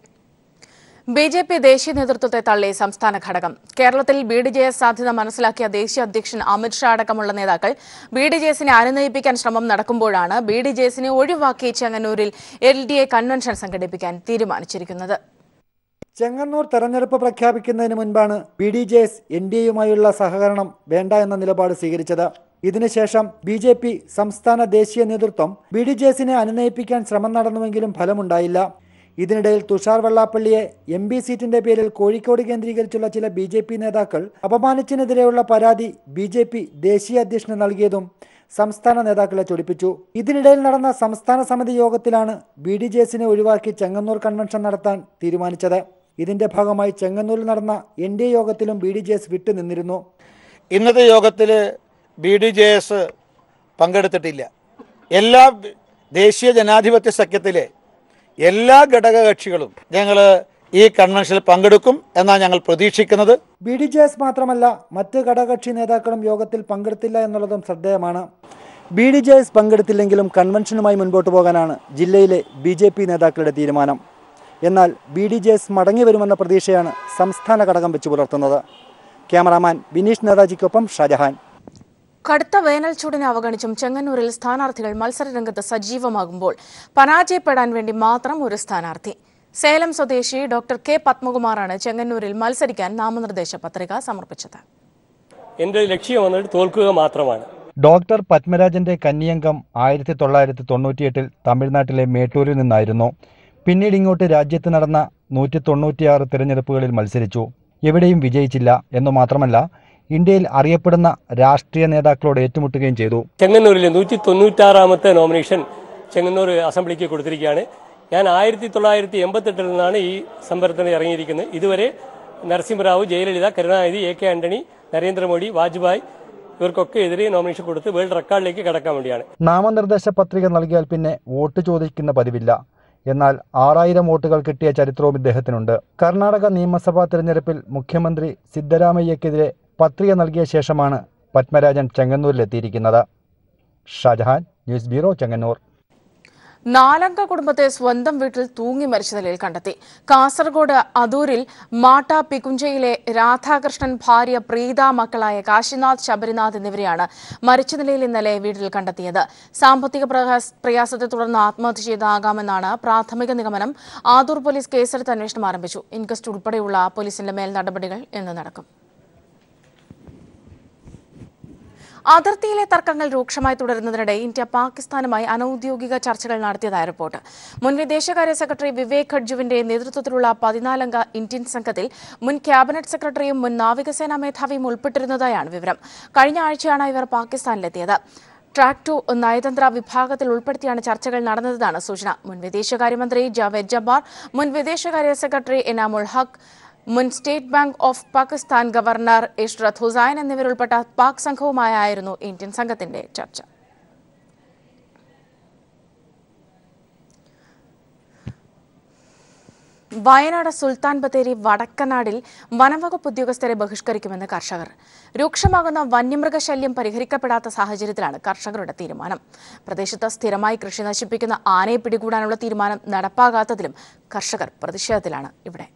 B J P ദേശീയ നേതൃത്വത്തെ തള്ളി സംസ്ഥാന ഘടകം കേരളത്തിൽ ബി ഡി ജെ എസ് സാധ്യത മനസ്സിലാക്കിയ ദേശീയ അധ്യക്ഷൻ അമിത്ഷാ അടക്കമുള്ള നേതാക്കൾ ബി ഡി ജെ എസിനെ അനുനയിപ്പിക്കാൻ ശ്രമം നടക്കുമ്പോഴാണ് ബി ഡി ജെ എസിനെ ഒഴിവാക്കി ചെങ്ങന്നൂരിൽ എൽ ഡി എ കൺവെൻഷൻ സംഘടിപ്പിക്കാൻ തീരുമാനിച്ചിരിക്കുന്നത് ചെങ്ങന്നൂർ തെരഞ്ഞെടുപ്പ് പ്രഖ്യാപിക്കുന്നതിന് മുൻപാണ് B D J S N D എയുമായുള്ള സഹകരണം വേണ്ട എന്ന നിലപാട് സ്വീകരിച്ചത് ഇതിനുശേഷം ബി ജെ പി സംസ്ഥാന ദേശീയ നേതൃത്വം ബി ഡി ജെ എസിനെ അനുനയിപ്പിക്കാൻ ശ്രമം നടന്നുവെങ്കിലും ഫലമുണ്ടായില്ല ഇതിനിടയിൽ തുഷാർ വെള്ളാപ്പള്ളിയെ എം പി സീറ്റിന്റെ പേരിൽ കോഴിക്കോട് കേന്ദ്രീകരിച്ചുള്ള ചില ബി ജെ പി നേതാക്കൾ അപമാനിച്ചതിനെതിരെയുള്ള പരാതി ബി ജെ പി ദേശീയ അധ്യക്ഷന് നൽകിയതും സംസ്ഥാന നേതാക്കളെ ചൊടിപ്പിച്ചു ഇതിനിടയിൽ നടന്ന സംസ്ഥാന സമിതി യോഗത്തിലാണ് ബി ഡി ജെ എസിനെ ഒഴിവാക്കി ചെങ്ങന്നൂർ കൺവെൻഷൻ നടത്താൻ തീരുമാനിച്ചത് ഇതിന്റെ ഭാഗമായി ചെങ്ങന്നൂരിൽ നടന്ന എൻ ഡി എ യോഗത്തിലും ബി ഡി ജെ എസ് വിട്ടുനിന്നിരുന്നു ഇന്നത്തെ യോഗത്തിൽ ബി ഡി ജെ എസ് പങ്കെടുത്തിട്ടില്ല എല്ലാ ബി- ദേശീയ ജനാധിപത്യ സഖ്യത്തിലെ എല്ലാ ഘടകകക്ഷികളും ഞങ്ങൾ ഈ കൺവെൻഷനിൽ പങ്കെടുക്കും എന്നാണ് ഞങ്ങൾ പ്രതീക്ഷിക്കുന്നത് ബി ഡി ജെ എസ് മാത്രമല്ല മറ്റ് ഘടകകക്ഷി നേതാക്കളും യോഗത്തിൽ പങ്കെടുത്തില്ല എന്നുള്ളതും ശ്രദ്ധേയമാണ് ബി ഡി ജെ എസ് പങ്കെടുത്തില്ലെങ്കിലും കൺവെൻഷനുമായി മുൻപോട്ട് പോകാനാണ് ജില്ലയിലെ ബി ജെ പി നേതാക്കളുടെ തീരുമാനം എന്നാൽ ബി ഡി ജെ എസ് മടങ്ങി വരുമെന്ന പ്രതീക്ഷയാണ് സംസ്ഥാന ഘടകം വെച്ചു പുലർത്തുന്നത് ക്യാമറാമാൻ ബിനീഷ് നേതാജിക്കൊപ്പം ഷാജഹാൻ കടുത്ത വേനൽ ചൂടിനെ അവഗണിച്ചും ചെങ്ങന്നൂരിൽ സ്ഥാനാർത്ഥികൾ മത്സരരംഗത്ത് സജീവമാകുമ്പോൾ പരാജയപ്പെടാൻ വേണ്ടി മാത്രം ഒരു സ്ഥാനാർത്ഥി സേലം സ്വദേശി ഡോക്ടർ കെ പത്മകുമാറാണ് ചെങ്ങന്നൂരിൽ മത്സരിക്കാൻ നാമനിർദ്ദേശ പത്രിക സമർപ്പിച്ചത് എൻ്റെ ലക്ഷ്യം വന്നിട്ട് തോൽക്കുക മാത്രമാണ് ഡോക്ടർ പത്മരാജന്റെ കന്നിയംഗം ആയിരത്തി തൊള്ളായിരത്തി തൊണ്ണൂറ്റിയെട്ടിൽ തമിഴ്നാട്ടിലെ മേട്ടൂരിൽ നിന്നായിരുന്നു പിന്നീട് ഇങ്ങോട്ട് രാജ്യത്ത് നടന്ന നൂറ്റി തൊണ്ണൂറ്റിയാറ് തിരഞ്ഞെടുപ്പുകളിൽ മത്സരിച്ചു എവിടെയും വിജയിച്ചില്ല എന്നു മാത്രമല്ല ഇന്ത്യയിൽ അറിയപ്പെടുന്ന രാഷ്ട്രീയ നേതാക്കളോട് ഏറ്റുമുട്ടുകയും ചെയ്തു ചെങ്ങന്നൂരിൽ നൂറ്റി തൊണ്ണൂറ്റാറാമത്തെ നോമിനേഷൻ ചെങ്ങന്നൂർ അസംബ്ലിക്ക് കൊടുത്തിരിക്കുകയാണ് ഞാൻ ആയിരത്തി തൊള്ളായിരത്തി എൺപത്തെട്ടിൽ നിന്നാണ് ഈ സമരത്തിന് ഇറങ്ങിയിരിക്കുന്നത് ഇതുവരെ നരസിംഹറാവു ജയലളിത കരുണാനിധി എ കെ ആന്റണി നരേന്ദ്രമോദി വാജ്പേയി ഇവർക്കൊക്കെ എതിരെ നോമിനേഷൻ കൊടുത്ത് വേൾഡ് റെക്കോർഡിലേക്ക് കടക്കാൻ വേണ്ടിയാണ് നാമനിർദ്ദേശ പത്രിക നൽകിയാൽ പിന്നെ വോട്ട് ചോദിക്കുന്ന പതിവില്ല എന്നാൽ ആറായിരം വോട്ടുകൾ കിട്ടിയ ചരിത്രവും ഇദ്ദേഹത്തിനുണ്ട് കർണാടക നിയമസഭാ തിരഞ്ഞെടുപ്പിൽ മുഖ്യമന്ത്രി സിദ്ധരാമയ്യക്കെതിരെ പത്രിക നൽകിയ ശേഷമാണ് പത്മരാജൻ ചെങ്ങന്നൂരിലെത്തിയിരിക്കുന്നത് ഷാജഹാൻ ന്യൂസ് ബ്യൂറോ ചെങ്ങന്നൂർ നാലംഗ കുടുംബത്തെ സ്വന്തം വീട്ടിൽ തൂങ്ങി മരിച്ച നിലയിൽ കണ്ടെത്തി കാസർഗോഡ് അദൂരിൽ മാട്ട പിക്കുഞ്ചയിലെ രാധാകൃഷ്ണൻ ഭാര്യ പ്രീത മക്കളായ കാശിനാഥ് ശബരിനാഥ് എന്നിവരെയാണ് മരിച്ച നിലയിൽ ഇന്നലെ വീട്ടിൽ കണ്ടെത്തിയത് സാമ്പത്തിക പ്രയാസ- പ്രയാസത്തെ തുടർന്ന് ആത്മഹത്യ ചെയ്താകാമെന്നാണ് പ്രാഥമിക നിഗമനം ആദൂർ പോലീസ് കേസെടുത്ത് അന്വേഷണം ആരംഭിച്ചു ഇൻക്വസ്റ്റ് ഉൾപ്പെടെയുള്ള പോലീസിന്റെ മേൽ നടപടികൾ ഇന്ന് നടക്കും അതിർത്തിയിലെ തർക്കങ്ങൾ രൂക്ഷമായി തുടരുന്നതിനിടെ ഇന്ത്യ പാകിസ്ഥാനുമായി അനൌദ്യോഗിക ചർച്ചകൾ നടത്തിയതായി റിപ്പോർട്ട് മുൻ വിദേശകാര്യ സെക്രട്ടറി വിവേക് ഖഡ്ജുവിന്റെ നേതൃത്വത്തിലുള്ള പതിനാലംഗ ഇന്ത്യൻ സംഘത്തിൽ മുൻ ക്യാബിനറ്റ് സെക്രട്ടറിയും മുൻ നാവികസേനാ മേധാവിയും ഉൾപ്പെട്ടിരുന്നതായാണ് വിവരം കഴിഞ്ഞ ആഴ്ചയാണ് ഇവർ പാകിസ്ഥാനിലെത്തിയത് ട്രാക്ക് ടു നയതന്ത്ര വിഭാഗത്തിൽ ഉൾപ്പെടുത്തിയാണ് ചർച്ചകൾ നടന്നതെന്നാണ് സൂചന മുൻ വിദേശകാര്യമന്ത്രി ജാവേദ് ജബ്ബാർ മുൻ വിദേശകാര്യ സെക്രട്ടറി എനാമുൾ ഹക്ക് മുൻ state bank of Pakistan governor Ishrat Hussain എന്നിവരുൾപ്പെട്ട പാക് സംഘവുമായായിരുന്നു ഇന്ത്യൻ സംഘത്തിന്റെ ചർച്ച വയനാട് സുൽത്താൻ ബത്തേരി വടക്കനാടിൽ വനംവകുപ്പ് ഉദ്യോഗസ്ഥരെ ബഹിഷ്കരിക്കുമെന്ന് കർഷകർ രൂക്ഷമാകുന്ന വന്യമൃഗശല്യം പരിഹരിക്കപ്പെടാത്ത സാഹചര്യത്തിലാണ് കർഷകരുടെ തീരുമാനം പ്രദേശത്ത് സ്ഥിരമായി കൃഷി നശിപ്പിക്കുന്ന ആനയെ പിടികൂടാനുള്ള തീരുമാനം നടപ്പാകാത്തതിലും കർഷകർ പ്രതിഷേധത്തിലാണ് ഇവിടെ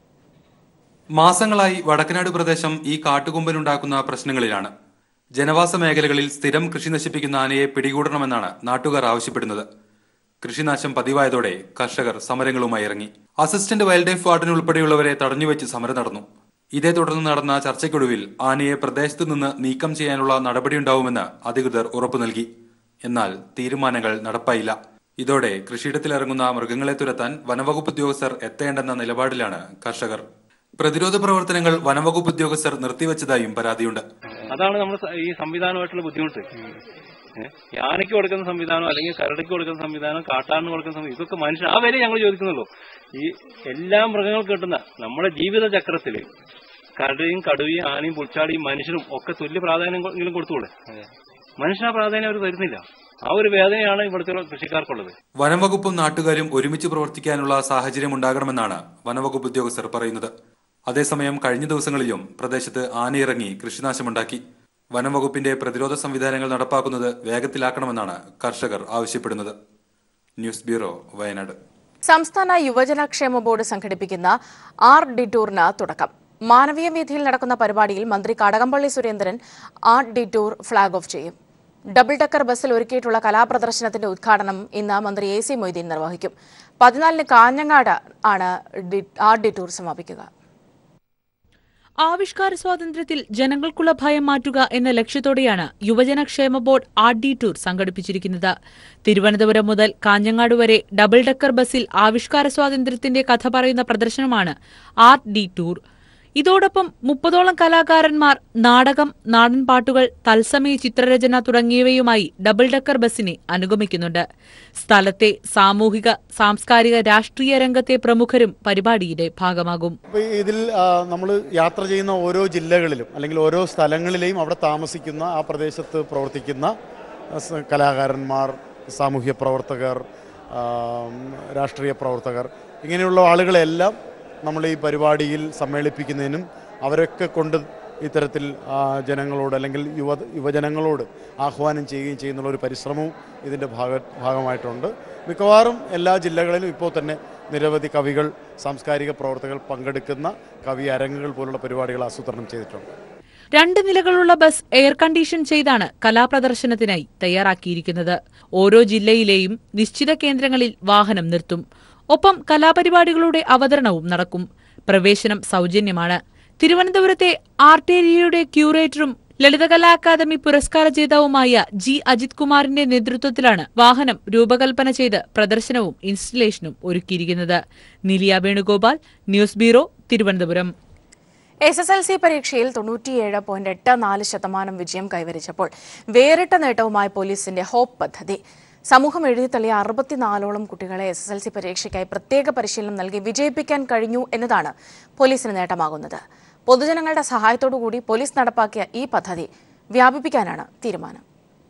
മാസങ്ങളായി വടക്കനാട് പ്രദേശം ഈ കാട്ടുകൊമ്പനുണ്ടാക്കുന്ന പ്രശ്നങ്ങളിലാണ് ജനവാസ മേഖലകളിൽ സ്ഥിരം കൃഷി നശിപ്പിക്കുന്ന ആനയെ പിടികൂടണമെന്നാണ് നാട്ടുകാർ ആവശ്യപ്പെടുന്നത് കൃഷിനാശം പതിവായതോടെ കർഷകർ സമരങ്ങളുമായി ഇറങ്ങി അസിസ്റ്റന്റ് വൈൽഡ് ലൈഫ് വാർഡൻ ഉൾപ്പെടെയുള്ളവരെ തടഞ്ഞുവെച്ച് സമരം നടന്നു ഇതേ തുടർന്ന് നടന്ന ചർച്ചയ്ക്കൊടുവിൽ ആനയെ പ്രദേശത്തു നിന്ന് നീക്കം ചെയ്യാനുള്ള നടപടിയുണ്ടാവുമെന്ന് അധികൃതർ ഉറപ്പു നൽകി എന്നാൽ തീരുമാനങ്ങൾ നടപ്പായില്ല ഇതോടെ കൃഷിയിടത്തിലിറങ്ങുന്ന മൃഗങ്ങളെ തുരത്താൻ വനവകുപ്പ് ഉദ്യോഗസ്ഥർ എത്തേണ്ടെന്ന നിലപാടിലാണ് കർഷകർ പ്രതിരോധ പ്രവർത്തനങ്ങൾ വനവകുപ്പ് ഉദ്യോഗസ്ഥർ നിർത്തിവെച്ചതായും പരാതിയുണ്ട് അതാണ് നമ്മൾ ഈ സംവിധാനമായിട്ടുള്ള ബുദ്ധിമുട്ട് ഏ? യാനയ്ക്ക് കൊടുക്കുന്ന സംവിധാനം അല്ലെങ്കിൽ കരടിക്ക് കൊടുക്കുന്ന സംവിധാനം കാട്ടാറിന് കൊടുക്കുന്ന സംവിധാനം ഇതൊക്കെ മനുഷ്യൻ ആ വില ഞങ്ങൾ ചോദിക്കുന്നുള്ളൂ ഈ എല്ലാ മൃഗങ്ങൾക്കും കിട്ടുന്ന നമ്മുടെ ജീവിത ചക്രത്തില് കരടിയും കടുവയും ആനയും പുൽച്ചാടിയും മനുഷ്യനും ഒക്കെ തുല്യ പ്രാധാന്യം എങ്കിലും കൊടുത്തുകൂടെ മനുഷ്യന് ആ പ്രാധാന്യം അവർ തരുന്നില്ല ആ ഒരു വേദനയാണ് ഇവിടുത്തെ കൃഷിക്കാർക്കുള്ളത് വനംവകുപ്പും നാട്ടുകാരും ഒരുമിച്ച് പ്രവർത്തിക്കാനുള്ള സാഹചര്യം ഉണ്ടാകണമെന്നാണ് വനവകുപ്പ് ഉദ്യോഗസ്ഥർ പറയുന്നത് അതേസമയം കഴിഞ്ഞ ദിവസങ്ങളിലും പ്രദേശത്ത് ആനയിറങ്ങി കൃഷിനാശമുണ്ടാക്കി വനംവകുപ്പിന്റെ പ്രതിരോധ സംവിധാനങ്ങൾ നടപ്പാക്കുന്നത് വേഗത്തിലാക്കണമെന്നാണ് കർഷകർ ആവശ്യപ്പെടുന്നത് ന്യൂസ് ബ്യൂറോ വയനാട് സംസ്ഥാന യുവജനക്ഷേമ ബോർഡ് സംഘടിപ്പിക്കുന്ന ആർട്ട് ഡിറ്റൂറിന് തുടക്കം മാനവീയ വീഥിയിൽ നടക്കുന്ന പരിപാടിയിൽ മന്ത്രി Kadakampally Surendran art detour flag off ചെയ്യും ഡബിൾ ഡക്കർ ബസ്സിൽ ഒരുക്കിയിട്ടുള്ള കലാപ്രദർശനത്തിന്റെ ഉദ്ഘാടനം ഇന്ന് മന്ത്രി എ സി മൊയ്തീൻ നിർവഹിക്കും പതിനാലിന് കാഞ്ഞങ്ങാട് ആണ് ഡി- ആർട്ട് ഡിറ്റൂർ സമാപിക്കുക ആവിഷ്കാര സ്വാതന്ത്ര്യത്തിൽ ജനങ്ങൾക്കുള്ള ഭയം മാറ്റുക എന്ന ലക്ഷ്യത്തോടെയാണ് യുവജനക്ഷേമ ബോർഡ് ആർട്ട് ഡി ടൂർ സംഘടിപ്പിച്ചിരിക്കുന്നത് തിരുവനന്തപുരം മുതൽ കാഞ്ഞങ്ങാട് വരെ ഡബിൾ ഡക്കർ ബസ്സിൽ ആവിഷ്കാര സ്വാതന്ത്ര്യത്തിന്റെ കഥ പറയുന്ന പ്രദർശനമാണ് ആർട്ട് ഡി ടൂർ ഇതോടൊപ്പം മുപ്പതോളം കലാകാരന്മാർ നാടകം നാടൻ പാട്ടുകൾ തത്സമയ ചിത്രരചന തുടങ്ങിയവയുമായി ഡബിൾ ഡക്കർ ബസ്സിനെ അനുഗമിക്കുന്നുണ്ട് സ്ഥലത്തെ സാമൂഹിക സാംസ്കാരിക രാഷ്ട്രീയ രംഗത്തെ പ്രമുഖരും പരിപാടിയുടെ ഭാഗമാകും അപ്പോൾ ഇതിൽ നമ്മൾ യാത്ര ചെയ്യുന്ന ഓരോ ജില്ലകളിലും അല്ലെങ്കിൽ ഓരോ സ്ഥലങ്ങളിലെയും അവിടെ താമസിക്കുന്ന ആ പ്രദേശത്ത് പ്രവർത്തിക്കുന്ന ആ, സ- കലാകാരന്മാർ സാമൂഹ്യ പ്രവർത്തകർ ആ, രാഷ്ട്രീയ പ്രവർത്തകർ ഇങ്ങനെയുള്ള ആളുകളെല്ലാം നമ്മൾ ഈ പരിപാടിയിൽ സമ്മേളിപ്പിക്കുന്നതിനും അവരൊക്കെ കൊണ്ട് ഇത്തരത്തിൽ ആ, ജനങ്ങളോട് അല്ലെങ്കിൽ യുവ യുവജനങ്ങളോട് ആഹ്വാനം ചെയ്യുകയും ചെയ്യുന്നുള്ള ഒരു പരിശ്രമവും ഇതിൻ്റെ ഭാഗ ഭാഗമായിട്ടുണ്ട് മിക്കവാറും എല്ലാ ജില്ലകളിലും ഇപ്പോൾ തന്നെ നിരവധി കവികൾ സാംസ്കാരിക പ്രവർത്തകർ പങ്കെടുക്കുന്ന കവി അരങ്ങുകൾ പോലുള്ള പരിപാടികൾ ആസൂത്രണം ചെയ്തിട്ടുണ്ട് രണ്ട് നിലകളുള്ള ബസ് എയർ കണ്ടീഷൻ ചെയ്താണ് കലാപ്രദർശനത്തിനായി തയ്യാറാക്കിയിരിക്കുന്നത് ഓരോ ജില്ലയിലെയും നിശ്ചിത കേന്ദ്രങ്ങളിൽ വാഹനം നിർത്തും ഒപ്പം കലാപരിപാടികളുടെ അവതരണവും നടക്കും പ്രവേശനം സൗജന്യമാണ് തിരുവനന്തപുരത്തെ ആർട്ടേരിയയുടെ ക്യൂറേറ്ററും ലളിതകലാ അക്കാദമി പുരസ്കാര ജേതാവുമായ ജി അജിത് കുമാറിന്റെ നേതൃത്വത്തിലാണ് വാഹനം രൂപകൽപ്പന ചെയ്ത് പ്രദർശനവും ഇൻസ്റ്റലേഷനും ഒരുക്കിയിരിക്കുന്നത് Niliya Venugopal news bureau Thiruvananthapuram S S L C പരീക്ഷയിൽ തൊണ്ണൂറ്റിയേഴ് പോയിന്റ് എട്ട് നാല് ശതമാനം വിജയം കൈവരിച്ചപ്പോൾ വേറിട്ട നേട്ടവുമായി പോലീസിന്റെ ഹോപ്പ് പദ്ധതി സമൂഹം എഴുതിത്തള്ളിയ അറുപത്തിനാലോളം കുട്ടികളെ എസ് എസ് എൽ സി പരീക്ഷയ്ക്കായി പ്രത്യേക പരിശീലനം നൽകി വിജയിപ്പിക്കാൻ കഴിഞ്ഞു എന്നതാണ് പോലീസിന് നേട്ടമാകുന്നത് പൊതുജനങ്ങളുടെ സഹായത്തോടുകൂടി പോലീസ് നടപ്പാക്കിയ ഈ പദ്ധതി വ്യാപിപ്പിക്കാനാണ് തീരുമാനം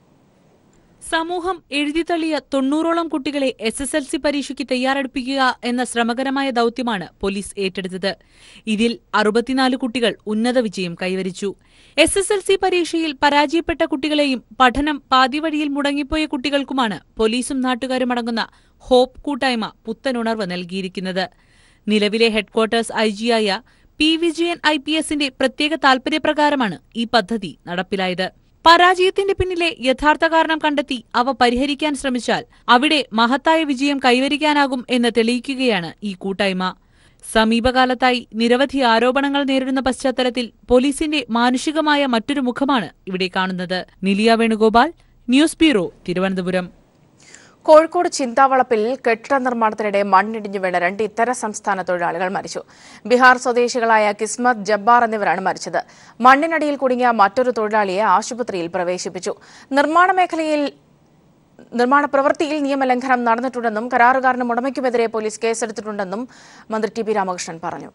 സമൂഹം എഴുതിത്തള്ളിയ തൊണ്ണൂറോളം കുട്ടികളെ എസ് എസ് എൽ സി പരീക്ഷയ്ക്ക് തയ്യാറെടുപ്പിക്കുക എന്ന ശ്രമകരമായ ദൌത്യമാണ് പോലീസ് ഏറ്റെടുത്തത് ഇതിൽ അറുപത്തിനാല് കുട്ടികൾ ഉന്നത വിജയം കൈവരിച്ചു എസ് എസ് എൽ സി പരീക്ഷയിൽ പരാജയപ്പെട്ട കുട്ടികളെയും പഠനം പാതിവഴിയിൽ മുടങ്ങിപ്പോയ കുട്ടികൾക്കുമാണ് പോലീസും നാട്ടുകാരും അടങ്ങുന്ന ഹോപ്പ് കൂട്ടായ്മ പുത്തനുണർവ് നൽകിയിരിക്കുന്നത് നിലവിലെ ഹെഡ്ക്വാർട്ടേഴ്സ് ഐ ജിയായ പി വിജയൻ ഐ പി എസിന്റെ പ്രത്യേക താൽപര്യപ്രകാരമാണ് ഈ പദ്ധതി നടപ്പിലായത് പരാജയത്തിന്റെ പിന്നിലെ യഥാർത്ഥ കാരണം കണ്ടെത്തി അവ പരിഹരിക്കാൻ ശ്രമിച്ചാൽ അവിടെ മഹത്തായ വിജയം കൈവരിക്കാനാകും എന്ന് തെളിയിക്കുകയാണ് ഈ കൂട്ടായ്മ സമീപകാലത്തായി നിരവധി ആരോപണങ്ങൾ നേരിടുന്ന പശ്ചാത്തലത്തിൽ പോലീസിന്റെ മാനുഷികമായ മറ്റൊരു മുഖമാണ് ഇവിടെ കാണുന്നത് നിലിയ വേണുഗോപാൽ ന്യൂസ് ബ്യൂറോ തിരുവനന്തപുരം കോഴിക്കോട് ചിന്താവളപ്പിൽ കെട്ടിട നിർമ്മാണത്തിനിടെ മണ്ണിടിഞ്ഞു വീണ രണ്ട് ഇതര സംസ്ഥാന തൊഴിലാളികൾ മരിച്ചു ബീഹാർ സ്വദേശികളായ കിസ്മത്ത് ജബ്ബാർ എന്നിവരാണ് മരിച്ചത് മണ്ണിനടിയിൽ കുടുങ്ങിയ മറ്റൊരു തൊഴിലാളിയെ ആശുപത്രിയിൽ പ്രവേശിപ്പിച്ചു നിർമ്മാണ മേഖലയിൽ നിർമ്മാണ പ്രവൃത്തിയിൽ നിയമലംഘനം നടന്നിട്ടുണ്ടെന്നും കരാറുകാരനും ഉടമയ്ക്കുമെതിരെ പോലീസ് കേസെടുത്തിട്ടുണ്ടെന്നും മന്ത്രി ടി പി രാമകൃഷ്ണൻ പറഞ്ഞു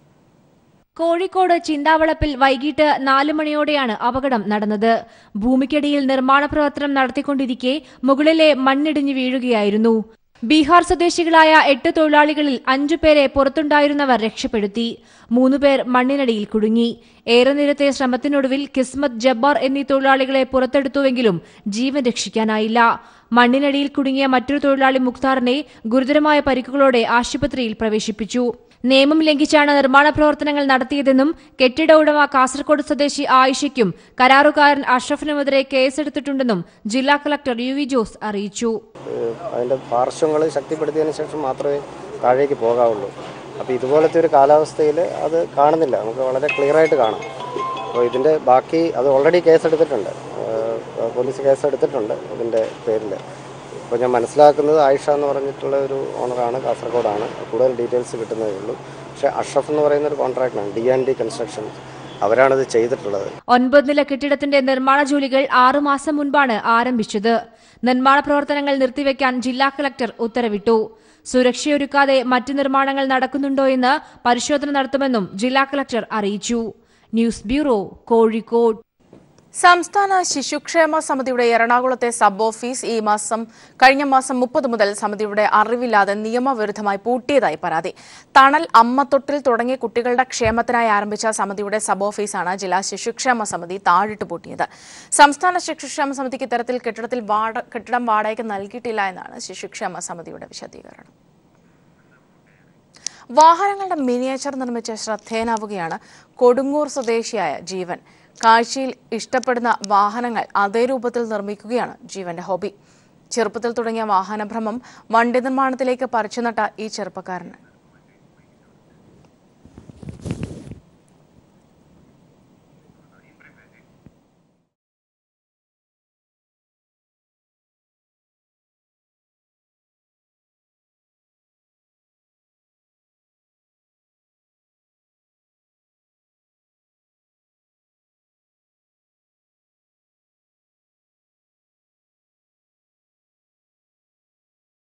കോഴിക്കോട് ചിന്താവളപ്പിൽ വൈകിട്ട് നാല് മണിയോടെയാണ് അപകടം നടന്നത് ഭൂമിക്കടിയിൽ നിർമ്മാണ പ്രവർത്തനം നടത്തിക്കൊണ്ടിരിക്കെ മുകളിലെ മണ്ണിടിഞ്ഞു വീഴുകയായിരുന്നു ബീഹാർ സ്വദേശികളായ എട്ട് തൊഴിലാളികളിൽ അഞ്ചു പേരെ പുറത്തുണ്ടായിരുന്നവർ രക്ഷപ്പെടുത്തി മൂന്നുപേർ മണ്ണിനടിയിൽ കുടുങ്ങി ഏറെ നേരത്തെ ശ്രമത്തിനൊടുവിൽ കിസ്മത്ത് ജബ്ബാർ എന്നീ തൊഴിലാളികളെ പുറത്തെടുത്തുവെങ്കിലും ജീവൻ രക്ഷിക്കാനായില്ല മണ്ണിനടിയിൽ കുടുങ്ങിയ മറ്റൊരു തൊഴിലാളി മുഖ്താറിനെ ഗുരുതരമായ പരിക്കുകളോടെ ആശുപത്രിയിൽ പ്രവേശിപ്പിച്ചു നിയമം ലംഘിച്ചാണ് നിർമ്മാണ പ്രവർത്തനങ്ങൾ നടത്തിയതെന്നും കെട്ടിട ഉടമ കാസർഗോഡ് സ്വദേശി ആയിഷയ്ക്കും കരാറുകാരൻ അഷ്റഫിനുമെതിരെ കേസെടുത്തിട്ടുണ്ടെന്നും ജില്ലാ കളക്ടർ യു വി ജോസ് അറിയിച്ചു അതിൻ്റെ പാർശ്വങ്ങൾ ശക്തിപ്പെടുത്തിയതിന് ശേഷം മാത്രമേ താഴേക്ക് പോകാവുള്ളൂ അപ്പോൾ ഇതുപോലത്തെ ഒരു കാലാവസ്ഥയിൽ അത് കാണുന്നില്ല നമുക്ക് വളരെ ക്ലിയർ ആയിട്ട് കാണാം അപ്പോൾ ഇതിൻ്റെ ബാക്കി അത് ഓൾറെഡി കേസെടുത്തിട്ടുണ്ട് ഏഹ് പോലീസ് കേസെടുത്തിട്ടുണ്ട് ഇതിൻ്റെ പേരിൽ ഇപ്പോൾ ഞാൻ മനസ്സിലാക്കുന്നത് ആയിഷ എന്ന് പറഞ്ഞിട്ടുള്ള ഒരു ഓണറാണ് കാസർഗോഡാണ് കൂടുതൽ ഡീറ്റെയിൽസ് കിട്ടുന്നതേ ഉള്ളൂ പക്ഷേ അഷ്റഫ് എന്ന് പറയുന്ന ഒരു കോൺട്രാക്ടറാണ് ഡി ആൻഡ് ഡി കൺസ്ട്രക്ഷൻ അവരാണിത് ചെയ്തിട്ടുള്ളത് ഒൻപത് നില കെട്ടിടത്തിന്റെ നിർമ്മാണ ജോലികൾ ആറുമാസം മുൻപാണ് ആരംഭിച്ചത് നിർമ്മാണ പ്രവർത്തനങ്ങൾ നിർത്തിവെക്കാൻ ജില്ലാ കളക്ടർ ഉത്തരവിട്ടു സുരക്ഷയൊരുക്കാതെ മറ്റ് നിർമ്മാണങ്ങൾ നടക്കുന്നുണ്ടോ എന്ന് പരിശോധന നടത്തുമെന്നും ജില്ലാ കളക്ടർ അറിയിച്ചു ന്യൂസ് ബ്യൂറോ കോഴിക്കോട് സംസ്ഥാന ശിശുക്ഷേമ സമിതിയുടെ എറണാകുളത്തെ സബ് ഓഫീസ് ഈ മാസം കഴിഞ്ഞ മാസം മുപ്പത് മുതൽ സമിതിയുടെ അറിവില്ലാതെ നിയമവിരുദ്ധമായി പൂട്ടിയതായി പരാതി തണൽ അമ്മത്തൊട്ടിൽ തുടങ്ങിയ കുട്ടികളുടെ ക്ഷേമത്തിനായി ആരംഭിച്ച സമിതിയുടെ സബ് ഓഫീസാണ് ജില്ലാ ശിശുക്ഷേമ സമിതി താഴിട്ട് പൂട്ടിയത് സംസ്ഥാന ശിശുക്ഷേമ സമിതിക്ക് ഇത്തരത്തിൽ കെട്ടിടത്തിൽ വാട കെട്ടിടം വാടകയ്ക്ക് നൽകിയിട്ടില്ല എന്നാണ് ശിശുക്ഷേമ സമിതിയുടെ വിശദീകരണം വാഹനങ്ങളുടെ മിനിയേച്ചർ നിർമ്മിച്ച് ശ്രദ്ധേയനാവുകയാണ് കൊടുങ്ങൂർ സ്വദേശിയായ ജീവൻ കാഴ്ചയിൽ ഇഷ്ടപ്പെടുന്ന വാഹനങ്ങൾ അതേ രൂപത്തിൽ നിർമ്മിക്കുകയാണ് ജീവന്റെ ഹോബി ചെറുപ്പത്തിൽ തുടങ്ങിയ വാഹനഭ്രമം വണ്ടി നിർമ്മാണത്തിലേക്ക് പറിച്ചുനട്ട ഈ ചെറുപ്പക്കാരന്